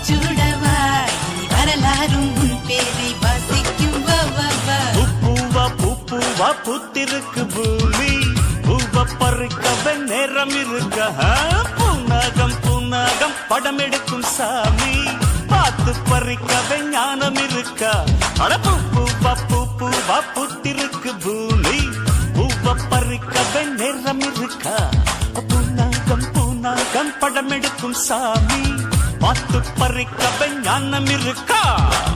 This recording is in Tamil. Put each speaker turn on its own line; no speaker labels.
சூடவா இனி வரலாறும் உன் பேரை வாசிக்கும் வா வா வா
பூவா பூவா புத்திருக்கு பூமி பூவ பறிக்கவே நேரம் இருக்க ஆ? பூநாகம் பூநாகம் படம் எடுக்கும் சாமி பார்த்து பறிக்கவே ஞானம் இருக்கா அட பூவா பூவா புத்திருக்கு பூமி பூவ பறிக்கவே நேரம் இருக்கா பூநாகம் பூநாகம் படம் எடுக்கும் சாமி பார்த்து பறிக்கவே ஞானம் இருக்கா